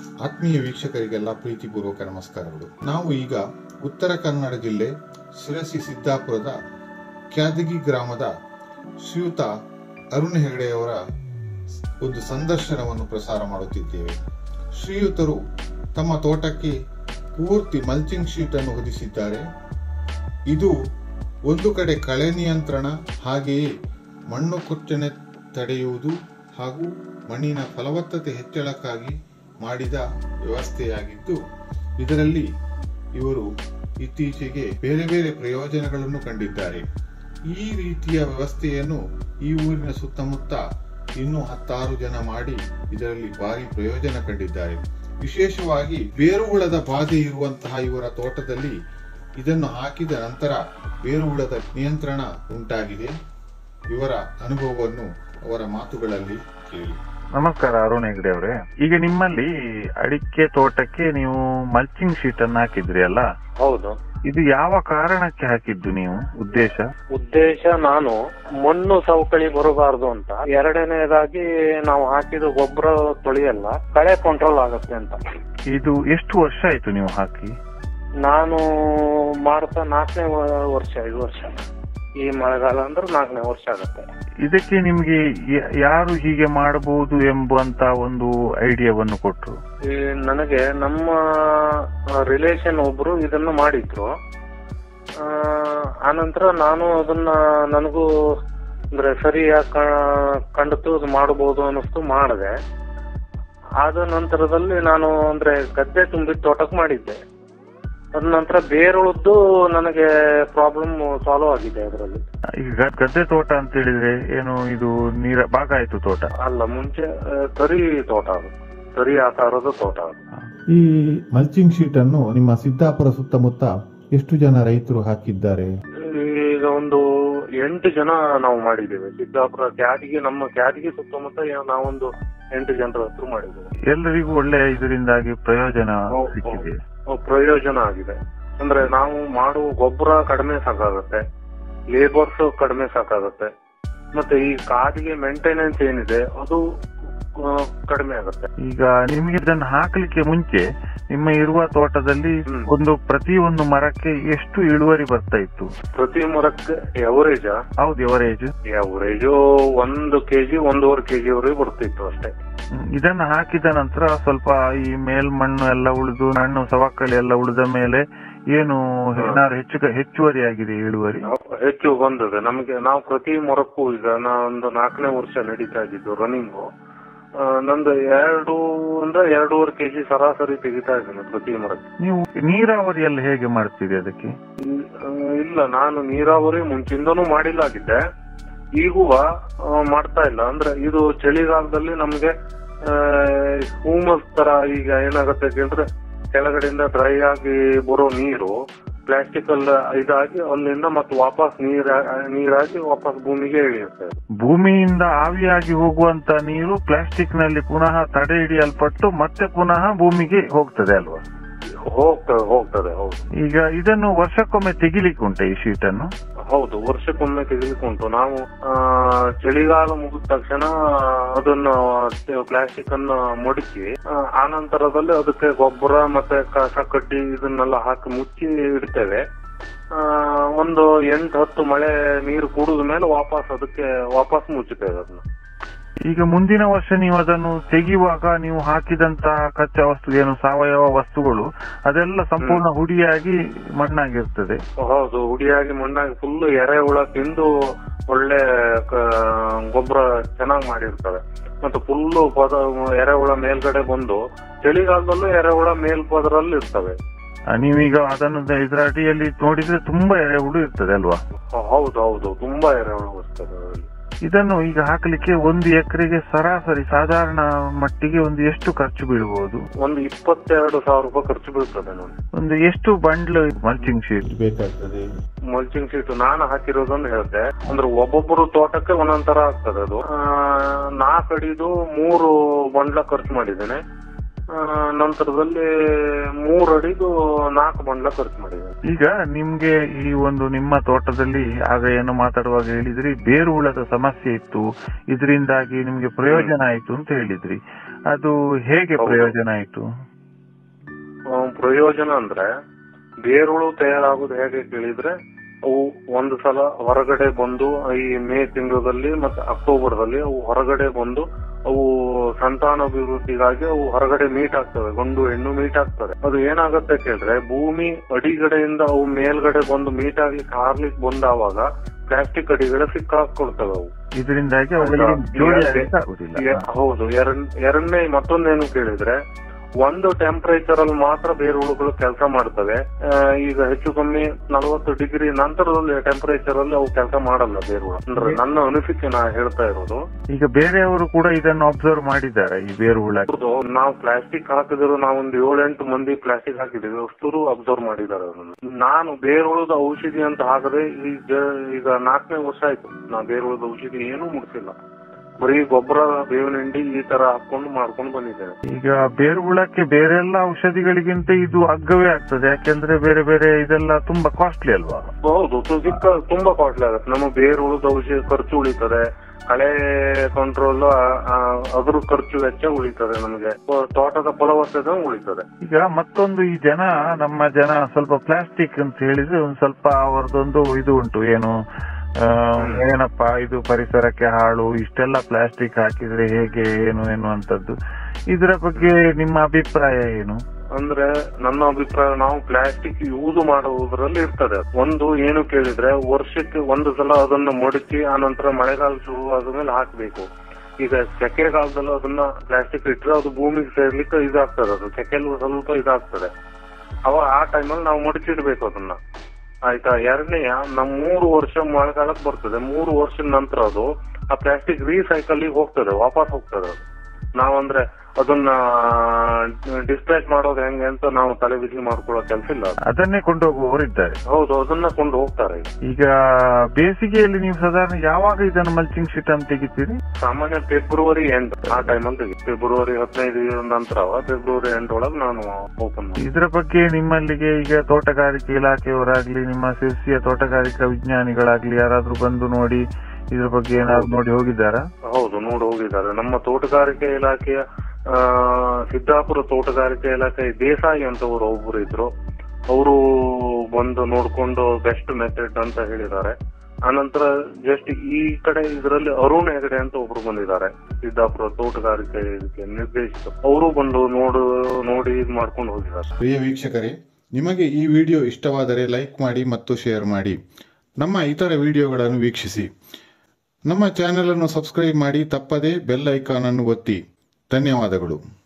ಆತ್ಮೀಯ ವೀಕ್ಷಕರಿಗೆಲ್ಲ ಪ್ರೀತಿಪೂರ್ವಕ ನಮಸ್ಕಾರಗಳು ನಾವು ಈಗ ಉತ್ತರ ಕನ್ನಡ ಜಿಲ್ಲೆ ಶಿರಸಿ ಸಿದ್ದಾಪುರದ ಕ್ಯಾದಗಿ ಗ್ರಾಮದ ಶ್ರೀಯುತ ಅರುಣ್ ಹೆಗಡೆಯವರ ಒಂದು ಸಂದರ್ಶನವನ್ನು ಪ್ರಸಾರ ಮಾಡುತ್ತಿದ್ದೇವೆ ಶ್ರೀಯುತರು ತಮ್ಮ ತೋಟಕ್ಕೆ ಪೂರ್ತಿ ಮಲ್ಚಿಂಗ್ ಶೀಟ್ ಅನ್ನು ಹೊದಿಸಿದ್ದಾರೆ ಇದು ಒಂದು ಕಡೆ ಕಳೆ ನಿಯಂತ್ರಣ ಹಾಗೆಯೇ ಮಣ್ಣು ಕೊಚ್ಚಣೆ ತಡೆಯುವುದು ಹಾಗೂ ಮಣ್ಣಿನ ಫಲವತ್ತತೆ ಹೆಚ್ಚಳಕ್ಕಾಗಿ ಮಾಡಿದ ವ್ಯವಸ್ಥೆಯಾಗಿದ್ದು ಇದರಲ್ಲಿ ಇವರು ಇತ್ತೀಚೆಗೆ ಬೇರೆ ಬೇರೆ ಪ್ರಯೋಜನಗಳನ್ನು ಕಂಡಿದ್ದಾರೆ ಈ ರೀತಿಯ ವ್ಯವಸ್ಥೆಯನ್ನು ಈ ಊರಿನ ಸುತ್ತಮುತ್ತ ಇನ್ನೂ ಹತ್ತಾರು ಜನ ಮಾಡಿ ಇದರಲ್ಲಿ ಭಾರಿ ಪ್ರಯೋಜನ ಕಂಡಿದ್ದಾರೆ ವಿಶೇಷವಾಗಿ ಬೇರುಹುಳದ ಬಾಧೆ ಇರುವಂತಹ ಇವರ ತೋಟದಲ್ಲಿ ಇದನ್ನು ಹಾಕಿದ ನಂತರ ಬೇರುಹುಳದ ನಿಯಂತ್ರಣ ಉಂಟಾಗಿದೆ ಇವರ ಅನುಭವವನ್ನು ಅವರ ಮಾತುಗಳಲ್ಲಿ ಕೇಳಿ ನಮಸ್ಕಾರ ಅರುಣ್ ಹೆಗ್ಡೆ ಅವರೇ ಈಗ ನಿಮ್ಮಲ್ಲಿ ಅಡಿಕೆ ತೋಟಕ್ಕೆ ನೀವು ಮಲ್ಚಿಂಗ್ ಶೀಟ್ ಅನ್ನ ಹಾಕಿದ್ರಿ ಅಲ್ಲ ಹೌದು ಇದು ಯಾವ ಕಾರಣಕ್ಕೆ ಹಾಕಿದ್ದು ನೀವು ಉದ್ದೇಶ ಉದ್ದೇಶ ನಾನು ಮಣ್ಣು ಸವಕಳಿ ಬರಬಾರದು ಅಂತ ಎರಡನೇದಾಗಿ ನಾವು ಹಾಕಿದ ಗೊಬ್ಬರ ತೊಳೆಯಲ್ಲ ಕಳೆ ಕಂಟ್ರೋಲ್ ಆಗುತ್ತೆ ಅಂತ ಇದು ಎಷ್ಟು ವರ್ಷ ಆಯ್ತು ನೀವು ಹಾಕಿ ನಾನು ಮಾಡ್ತಾ ನಾಲ್ಕನೇ ವರ್ಷ ಐದು ವರ್ಷ ಈ ಮಳೆಗಾಲ ಅಂದ್ರೆ ನಾಲ್ಕನೇ ವರ್ಷ ಆಗುತ್ತೆ ಇದಕ್ಕೆ ನಿಮ್ಗೆ ಯ- ಯಾರು ಹೀಗೆ ಮಾಡಬಹುದು ಎಂಬಂತ ಒಂದು ಐಡಿಯಾವನ್ನು ಕೊಟ್ರು ಈ ನನಗೆ ನಮ್ಮ ರಿಲೇಷನ್ ಒಬ್ರು ಇದನ್ನ ಮಾಡಿದ್ರು ಆ, ಆನಂತರ ನಾನು ಅದನ್ನ ನನಗೂ ಅಂದ್ರೆ ಸರಿಯಾಗಿ ಕಂಡಿತು ಅದು ಮಾಡಬಹುದು ಅನ್ನಿಸ್ತು ಮಾಡಿದೆ ಆದ ನಂತರದಲ್ಲಿ ನಾನು ಅಂದ್ರೆ ಗದ್ದೆ ತುಂಬಿದ ತೋಟಕ್ಕೆ ಮಾಡಿದ್ದೆ ಅದ ನಂತರ ಬೇರುಳದ್ದು ನನಗೆ ಪ್ರಾಬ್ಲಮ್ ಸಾಲ್ವ್ ಆಗಿದೆ ಅದರಲ್ಲಿ ಈಗ ಗ- ಗದ್ದೆ ತೋಟ ಅಂತ ಹೇಳಿದ್ರೆ ಏನು ಇದು ನೀರ ಭಾಗ ಆಯ್ತು ತೋಟ ಅಲ್ಲ ಮುಂಚೆ ಆ, ತರಿ ತೋಟ ಅದು ತರಿ ಆಕಾರದ ತೋಟ ಅದು ಈ ಮಲ್ಚಿಂಗ್ ಶೀಟ್ ಅನ್ನು ನಿಮ್ಮ ಸಿದ್ದಾಪುರ ಸುತ್ತಮುತ್ತ ಎಷ್ಟು ಜನ ರೈತರು ಹಾಕಿದ್ದಾರೆ ಈಗ ಒಂದು ಎಂಟು ಜನ ನಾವು ಮಾಡಿದ್ದೇವೆ ಸಿದ್ದಾಪುರ ಕ್ಯಾದಿಗೆ ನಮ್ಮ ಕ್ಯಾದಿಗೆ ಸುತ್ತಮುತ್ತ ಏ- ನಾವೊಂದು ಎಂಟು ಜನರ ಹತ್ರ ಮಾಡಿದ್ದೇವೆ ಎಲ್ಲರಿಗೂ ಒಳ್ಳೆ ಇದರಿಂದಾಗಿ ಪ್ರಯೋಜನ ಹೌದು, ಸಿಕ್ಕಿದೆ ಅಹ್ ಪ್ರಯೋಜನ ಆಗಿದೆ ಅಂದ್ರೆ ನಾವು ಮಾಡುವ ಗೊಬ್ಬರ ಕಡಿಮೆ ಸಾಕಾಗುತ್ತೆ ಲೇಬರ್ಸ್ ಕಡಿಮೆ ಸಾಕಾಗುತ್ತೆ ಮತ್ತೆ ಈ ಕಾದಿಗೆ ಮೇಂಟೆನೆನ್ಸ್ ಏನಿದೆ ಅದು ಆ, ಕಡಿಮೆ ಆಗುತ್ತೆ ಈಗ ನಿಮ್ಗೆ ಇದನ್ನ ಹಾಕ್ಲಿಕ್ಕೆ ಮುಂಚೆ ನಿಮ್ಮ ಇರುವ ತೋಟದಲ್ಲಿ ಹ್ಮ್. ಒಂದು ಪ್ರತಿ ಒಂದು ಮರಕ್ಕೆ ಎಷ್ಟು ಇಳುವರಿ ಬರ್ತಾ ಇತ್ತು ಪ್ರತಿ ಮರಕ್ಕೆ ಎವರೇಜ್ ಹೌದು ಎವರೇಜ್ ಎವರೇಜು ಒಂದು ಕೆಜಿ ಒಂದೂವರೆ ಕೆಜಿ ವರೆಗೆ ಬರ್ತಿತ್ತು ಅಷ್ಟೇ ಇದನ್ನ ಹಾಕಿದ ನಂತರ ಸ್ವಲ್ಪ ಈ ಮೇಲ್ಮಣ್ಣು ಎಲ್ಲ ಉಳಿದು ಮಣ್ಣು ಸವಕಳಿ ಎಲ್ಲ ಉಳಿದ ಮೇಲೆ ಏನು ಏನಾದ್ರು ಹೆಚ್ಚು ಹೆಚ್ಚುವರಿ ಆಗಿದೆ ಇಳುವರಿ ಹೆಚ್ಚು ಬಂದಿದೆ ನಮಗೆ ನಾವು ಪ್ರತಿ ಮೊರಕ್ಕೂ ಈಗ ನಾ ಒಂದು ನಾಲ್ಕನೇ ವರ್ಷ ನಡೀತಾ ಇದ್ದಿದ್ದು ರನ್ನಿಂಗು ನಂದು ಎರಡು ಅಂದ್ರೆ ಎರಡೂವರೆ ಕೆಜಿ ಸರಾಸರಿ ತೆಗಿತಾ ಇದ್ದೇನೆ ಪ್ರತಿ ಮರಕ್ಕೆ ನೀವು ನೀರಾವರಿ ಎಲ್ಲ ಹೇಗೆ ಮಾಡ್ತೀರಿ ಅದಕ್ಕೆ ಇಲ್- ಆ, ಇಲ್ಲ ನಾನು ನೀರಾವರಿ ಮುಂಚಿಂದನೂ ಮಾಡಿಲ್ಲಾಗಿದ್ದೆ ಈಗೂ ಮಾಡ್ತಾ ಇಲ್ಲ ಅಂದ್ರೆ ಇದು ಚಳಿಗಾಲದಲ್ಲಿ ನಮ್ಗೆ ಹೂಮಸ್ ತರ ಈಗ ಏನಾಗುತ್ತೆ ಕೇಳಿದ್ರೆ ಕೆಳಗಡೆಯಿಂದ ಡ್ರೈ ಆಗಿ ಬರೋ ನೀರು ಪ್ಲಾಸ್ಟಿಕ್ ಎಲ್ಲ ಇದಾಗಿ ಅಲ್ಲಿಂದ ಮತ್ತೆ ವಾಪಸ್ ನೀರ ನೀರಾಗಿ ವಾಪಸ್ ಭೂಮಿಗೆ ಇಳಿಯುತ್ತೆ ಭೂಮಿಯಿಂದ ಆವಿಯಾಗಿ ಹೋಗುವಂತ ನೀರು ಪ್ಲಾಸ್ಟಿಕ್ ನಲ್ಲಿ ಪುನಃ ತಡೆ ಹಿಡಿಯಲ್ಪಟ್ಟು ಮತ್ತೆ ಪುನಃ ಭೂಮಿಗೆ ಹೋಗ್ತದೆ ಅಲ್ವಾ ಹೋಗ್ತದೆ ಹೋಗ್ತದೆ ಹೌದು ಈಗ ಇದನ್ನು ವರ್ಷಕ್ಕೊಮ್ಮೆ ತೆಗಿಲಿಕ್ಕೆ ಉಂಟು ಈ ಶೀಟ್ ಅನ್ನು ಹೌದು ವರ್ಷಕ್ಕೊಮ್ಮೆ ತೆಗೆದುಕೊಂಡು ನಾವು ಆ, ಚಳಿಗಾಲ ಮುಗಿದ ತಕ್ಷಣ ಅದನ್ನ ಪ್ಲಾಸ್ಟಿಕ್ ಅನ್ನ ಮಡಚಿ ಆ, ಆನಂತರದಲ್ಲಿ ಅದಕ್ಕೆ ಗೊಬ್ಬರ ಮತ್ತೆ ಕಸ ಕಡ್ಡಿ ಇದನ್ನೆಲ್ಲ ಹಾಕಿ ಮುಚ್ಚಿ ಇಡ್ತೇವೆ ಆ, ಒಂದು ಎಂಟು ಹತ್ತು ಮಳೆ ನೀರು ಕುಡಿದ ಮೇಲೆ ವಾಪಸ್ ಅದಕ್ಕೆ ವಾಪಸ್ ಮುಚ್ಚುತ್ತೇವೆ ಅದನ್ನ ಈಗ ಮುಂದಿನ ವರ್ಷ ನೀವು ಅದನ್ನು ತೆಗೆಯುವಾಗ ನೀವು ಹಾಕಿದಂತಹ ಕಚ್ಚಾ ವಸ್ತು ಏನು ಸಾವಯವ ವಸ್ತುಗಳು ಅದೆಲ್ಲ ಸಂಪೂರ್ಣ ಹುಡಿಯಾಗಿ ಮಣ್ಣಾಗಿರ್ತದೆ ಹೌದು ಹುಡಿಯಾಗಿ ಮಣ್ಣಾಗಿ ಫುಲ್ ಎರೆಹುಳ ತಿಂದು ಒಳ್ಳೆ ಕ- ಗೊಬ್ಬರ ಚೆನ್ನಾಗಿ ಮಾಡಿರ್ತವೆ ಮತ್ತೆ ಫುಲ್ಲು ಪದ ಎರೆಹುಳ ಮೇಲ್ಗಡೆ ಬಂದು ಚಳಿಗಾಲದಲ್ಲೂ ಎರೆಹುಳ ಮೇಲ್ಪದರಲ್ಲಿ ಇರ್ತವೆ ಆ, ನೀವೀಗ ಅದನ್ನು ಇದರ ಅಡಿಯಲ್ಲಿ ನೋಡಿದ್ರೆ ತುಂಬಾ ಎರೆಹುಳು ಇರ್ತದೆ ಅಲ್ವಾ ಹೌದು ಹೌದು ತುಂಬಾ ಎರೆಹುಳ ಬರ್ತದೆ ಅದರಲ್ಲಿ ಇದನ್ನು ಈಗ ಹಾಕಲಿಕ್ಕೆ ಒಂದು ಎಕರೆಗೆ ಸರಾಸರಿ ಸಾಧಾರಣ ಮಟ್ಟಿಗೆ ಒಂದು ಎಷ್ಟು ಖರ್ಚು ಬೀಳಬಹುದು ಒಂದು ಇಪ್ಪತ್ತೆರಡು ಸಾವಿರ ರೂಪಾಯಿ ಖರ್ಚು ಬೀಳ್ತದೆ ನೋಡಿ ಒಂದು ಎಷ್ಟು ಬಂಡ್ಲು ಮಲ್ಚಿಂಗ್ ಶೀಟ್ ಬೇಕಾಗ್ತದೆ ಮಲ್ಚಿಂಗ್ ಶೀಟ್ ನಾನು ಹಾಕಿರೋದನ್ನು ಹೇಳ್ದೆ ಅಂದ್ರೆ ಒಬ್ಬೊಬ್ಬರು ತೋಟಕ್ಕೆ ಒಂದೊಂದ್ ತರ ಆಗ್ತದೆ ಅದು ಆ, ನಾಲ್ಕು ಅಡಿದು ಮೂರು ಬಂಡ್ಲ ಖರ್ಚು ಮಾಡಿದ್ದೇನೆ ಆ, ನಂತರದಲ್ಲಿ ಮೂರ್ ಅಡಿಗೂ ನಾಲ್ಕು ಬಂಡ್ಲ ಖರ್ಚು ಮಾಡಿದ್ದೇನೆ ಈಗ ನಿಮ್ಗೆ ಈ ಒಂದು ನಿಮ್ಮ ತೋಟದಲ್ಲಿ ಆಗ ಏನು ಮಾತಾಡುವಾಗ ಹೇಳಿದ್ರಿ ಬೇರು ಹುಳದ ಸಮಸ್ಯೆ ಇತ್ತು ಇದರಿಂದಾಗಿ ನಿಮ್ಗೆ ಪ್ರಯೋಜನ ಆಯ್ತು ಅಂತ ಹೇಳಿದ್ರಿ ಅದು ಹೇಗೆ ಹೌದು. ಪ್ರಯೋಜನ ಆಯ್ತು ಆ, ಪ್ರಯೋಜನ ಅಂದ್ರೆ ಬೇರುಳು ತಯಾರಾಗೋದು ಹೇಗೆ ಕೇಳಿದ್ರೆ ಅವು ಒಂದು ಸಲ ಹೊರಗಡೆ ಬಂದು ಈ ಮೇ ತಿಂಗಳಲ್ಲಿ ಮತ್ತೆ ಅಕ್ಟೋಬರ್ದಲ್ಲಿ ಅವು ಹೊರಗಡೆ ಬಂದು ಅವು ಸಂತಾನಾಭಿವೃದ್ಧಿಗಾಗಿ ಅವು ಹೊರಗಡೆ ಮೀಟ್ ಆಗ್ತವೆ ಗಂಡು ಹೆಣ್ಣು ಮೀಟ್ ಆಗ್ತವೆ ಅದು ಏನಾಗುತ್ತೆ ಕೇಳಿದ್ರೆ ಭೂಮಿ ಅಡಿಗಡೆಯಿಂದ ಅವು ಮೇಲ್ಗಡೆ ಬಂದು ಮೀಟ್ ಆಗ್ಲಿಕ್ಕೆ ಹಾರ್ಲಿಕ್ಕೆ ಬಂದಾವಾಗ ಪ್ಲಾಸ್ಟಿಕ್ ಅಡಿಗಡೆ ಸಿಕ್ಕಾಕೊಳ್ತವೆ ಅವು ಇದರಿಂದಾಗಿ ಅವುಗಳಿಗೆ ಆಯ್ತಾ? ಜೋಡಿ ಈಗ- ಆಗ್ಲಿಕ್ಕೆ ಆಗುದಿಲ್ಲ ಎ- ಹೌದು ಎರಡ್ ಎರಡನೇ ಮತ್ತೊಂದೇನು ಕೇಳಿದ್ರೆ ಒಂದು ಟೆಂಪರೇಚರ್ ಅಲ್ಲಿ ಮಾತ್ರ ಬೇರುಳುಗಳು ಕೆಲಸ ಮಾಡ್ತವೆ ಆ, ಈಗ ಹೆಚ್ಚು ಕಮ್ಮಿ ನಲವತ್ತು ಡಿಗ್ರಿ ನಂತರದಲ್ಲಿ ಟೆಂಪರೇಚರ್ ಅಲ್ಲಿ ಅವು ಕೆಲಸ ಮಾಡಲ್ಲ ಬೇರುಳು ಅಂದ್ರೆ ನನ್ನ ಅನಿಸಿಕೆ ನಾ ಹೇಳ್ತಾ ಇರೋದು ಈಗ ಬೇರೆಯವರು ಕೂಡ ಇದನ್ನು ಅಬ್ಸರ್ವ್ ಮಾಡಿದ್ದಾರೆ ಈ ಬೇರು ಹುಳ ಹೌದು ನಾವು ಪ್ಲಾಸ್ಟಿಕ್ ಹಾಕಿದ್ರು ನಾವೊಂದು ಏಳೆಂಟು ಮಂದಿ ಪ್ಲಾಸ್ಟಿಕ್ ಹಾಕಿದ್ದೀವಿ ಅಷ್ಟರು ಅಬ್ಸರ್ವ್ ಮಾಡಿದ್ದಾರೆ ಅದನ್ನು ನಾನು ಬೇರುಳದ ಔಷಧಿ ಅಂತ ಹಾಕದೆ ಈಗ ಈಗ ನಾಲ್ಕನೇ ವರ್ಷ ಆಯ್ತು ನಾ ಬೇರುಳದ ಔಷಧಿ ಏನೂ ಮುಡ್ಸಿಲ್ಲ ಬರೀ ಗೊಬ್ಬರ ಬೇವಿನ ಹಿಂಡಿ ಈ ತರ ಹಾಕೊಂಡು ಮಾಡ್ಕೊಂಡು ಬಂದಿದ್ದೇನೆ ಈಗ ಬೇರು ಹುಳಕ್ಕೆ ಬೇರೆ ಎಲ್ಲ ಔಷಧಿಗಳಿಗಿಂತ ಇದು ಅಗ್ಗವೇ ಆಗ್ತದೆ ಯಾಕೆಂದ್ರೆ ಬೇರೆ ಬೇರೆ ಇದೆಲ್ಲ ತುಂಬಾ ಕಾಸ್ಟ್ಲಿ ಅಲ್ವಾ ಹೌದು ತು- ಸಿಕ್ಕ ತುಂಬಾ ಕಾಸ್ಟ್ಲಿ ಆಗುತ್ತೆ ನಮ್ಮ ಬೇರು ಉಳಿದ ಔಷಧಿ ಖರ್ಚು ಉಳಿತದೆ ಕಳೆ ಕಂಟ್ರೋಲ್ ಅದ್ರ ಖರ್ಚು ವೆಚ್ಚ ಉಳಿತದೆ ನಮಗೆ ಪ- ತೋಟದ ಫಲವತ್ತತೆ ಉಳಿತದೆ ಈಗ ಮತ್ತೊಂದು ಈ ಜನ ನಮ್ಮ ಜನ ಸ್ವಲ್ಪ ಪ್ಲಾಸ್ಟಿಕ್ ಅಂತ ಹೇಳಿದ್ರೆ ಒಂದ್ ಸ್ವಲ್ಪ ಅವರದೊಂದು ಇದು ಉಂಟು ಏನು ಆ, ಏನಪ್ಪಾ ಇದು ಪರಿಸರಕ್ಕೆ ಹಾಳು ಇಷ್ಟೆಲ್ಲ ಪ್ಲಾಸ್ಟಿಕ್ ಹಾಕಿದ್ರೆ ಹೇಗೆ ಏನು ಎನ್ನುವಂಥದ್ದು ಇದರ ಬಗ್ಗೆ ನಿಮ್ಮ ಅಭಿಪ್ರಾಯ ಏನು ಅಂದ್ರೆ ನನ್ನ ಅಭಿಪ್ರಾಯ ನಾವು ಪ್ಲಾಸ್ಟಿಕ್ ಯೂಸ್ ಮಾಡುವುದರಲ್ಲಿ ಇರ್ತದೆ ಒಂದು ಏನು ಕೇಳಿದ್ರೆ ವರ್ಷಕ್ಕೆ ಒಂದು ಸಲ ಅದನ್ನ ಮಡಚಿ ಆನಂತರ ಮಳೆಗಾಲ ಶುರು ಆದ್ಮೇಲೆ ಹಾಕ್ಬೇಕು ಈಗ ಸೆಕೆಗಾಲದಲ್ಲಿ ಅದನ್ನ ಪ್ಲಾಸ್ಟಿಕ್ ಇಟ್ರೆ ಅದು ಭೂಮಿಗೆ ಸೇರ್ಲಿಕ್ಕೆ ಇದಾಗ್ತದೆ ಅದು ಸೆಕೆಲ್ ಸ್ವಲ್ಪ ಇದಾಗ್ತದೆ ಅವ ಆ ಟೈಮಲ್ಲಿ ನಾವು ಮಡಚಿಡ್ಬೇಕು ಅದನ್ನ ಆಯ್ತಾ ಎರಡನೆಯ ನಮ್ ಮೂರು ವರ್ಷ ಮಳೆಗಾಲಕ್ಕೆ ಬರ್ತದೆ ಮೂರು ವರ್ಷದ ನಂತರ ಅದು ಆ ಪ್ಲಾಸ್ಟಿಕ್ ರೀಸೈಕಲ್ ಹೋಗ್ತದೆ ವಾಪಸ್ ಹೋಗ್ತದೆ ಅದು ನಾವಂದ್ರೆ ಅದನ್ನ ಡಿಸ್ಪ್ಯಾಚ್ ಮಾಡೋದು ಹೆಂಗೆ ಅಂತ ನಾವು ತಲೆ ಬಿಸಿ ಮಾಡ್ಕೊಳ್ಳೋ ಕೆಲಸ ಇಲ್ಲ ಅದು. ಅದನ್ನೇ ಕೊಂಡೋಗುವವರಿದ್ದಾರೆ ಹೌದು ಅದನ್ನ ಕೊಂಡು ಹೋಗ್ತಾರೆ ಈಗ. ಈಗ ಬೇಸಿಗೆಯಲ್ಲಿ ನೀವು ಸಾಧಾರಣ ಯಾವಾಗ ಇದನ್ನು ಮಲ್ಚಿಂಗ್ ಶೀಟ್ ಅಂತ ತೆಗಿತೀರಿ ಸಾಮಾನ್ಯ ಫೆಬ್ರವರಿ ಎಂಡ್ ಆ ಟೈಮಲ್ಲಿ ತೆಗಿ ಫೆಬ್ರವರಿ ಹದಿನೈದು ನಂತರ ಫೆಬ್ರವರಿ ಎಂಡ್ ಒಳಗೆ ನಾನು ಓಪನ್ ಮಾಡಿ ಇದರ ಬಗ್ಗೆ ನಿಮ್ಮಲ್ಲಿಗೆ ಈಗ ತೋಟಗಾರಿಕೆ ಇಲಾಖೆಯವರಾಗ್ಲಿ ನಿಮ್ಮ ಸಿರ್ಸಿಯ ತೋಟಗಾರಿಕಾ ವಿಜ್ಞಾನಿಗಳಾಗ್ಲಿ ಯಾರಾದ್ರೂ ಬಂದು ನೋಡಿ ಇದ್ರ ಬಗ್ಗೆ ಏನಾದ್ರು ನೋಡಿ ಹೋಗಿದ್ದಾರಾ ಹೌದು ನೋಡಿ ಹೋಗಿದ್ದಾರೆ ನಮ್ಮ ತೋಟಗಾರಿಕೆ ಇಲಾಖೆಯ ಆ, ಸಿದ್ದಾಪುರ ತೋಟಗಾರಿಕೆ ಇಲಾಖೆ ದೇಸಾಯಿ ಅಂತವರು ಒಬ್ಬರು ಇದ್ರು ಅವರು ಬಂದು ನೋಡ್ಕೊಂಡು ಬೆಸ್ಟ್ ಮೆಥಡ್ ಅಂತ ಹೇಳಿದ್ದಾರೆ ಆನಂತರ ಜಸ್ಟ್ ಈ ಕಡೆ ಇದರಲ್ಲಿ ಅರುಣ್ ಹೆಗಡೆ ಅಂತ ಒಬ್ರು ಬಂದಿದ್ದಾರೆ ಸಿದ್ದಾಪುರ ತೋಟಗಾರಿಕೆ ಇದಕ್ಕೆ ನಿರ್ದೇಶಕ ಅವರು ಬಂದು ನೋಡು ನೋಡಿ ಇದು ಮಾಡ್ಕೊಂಡು ಹೋಗಿದ್ದಾರೆ ಪ್ರಿಯ ವೀಕ್ಷಕರೇ ನಿಮಗೆ ಈ ವಿಡಿಯೋ ಇಷ್ಟವಾದರೆ ಲೈಕ್ ಮಾಡಿ ಮತ್ತು ಶೇರ್ ಮಾಡಿ ನಮ್ಮ ಇತರ ವಿಡಿಯೋಗಳನ್ನು ವೀಕ್ಷಿಸಿ ನಮ್ಮ ಚಾನೆಲ್ ಅನ್ನು ಸಬ್ಸ್ಕ್ರೈಬ್ ಮಾಡಿ ತಪ್ಪದೇ ಬೆಲ್ ಐಕಾನ್ ಅನ್ನು ಒತ್ತಿ ಧನ್ಯವಾದಗಳು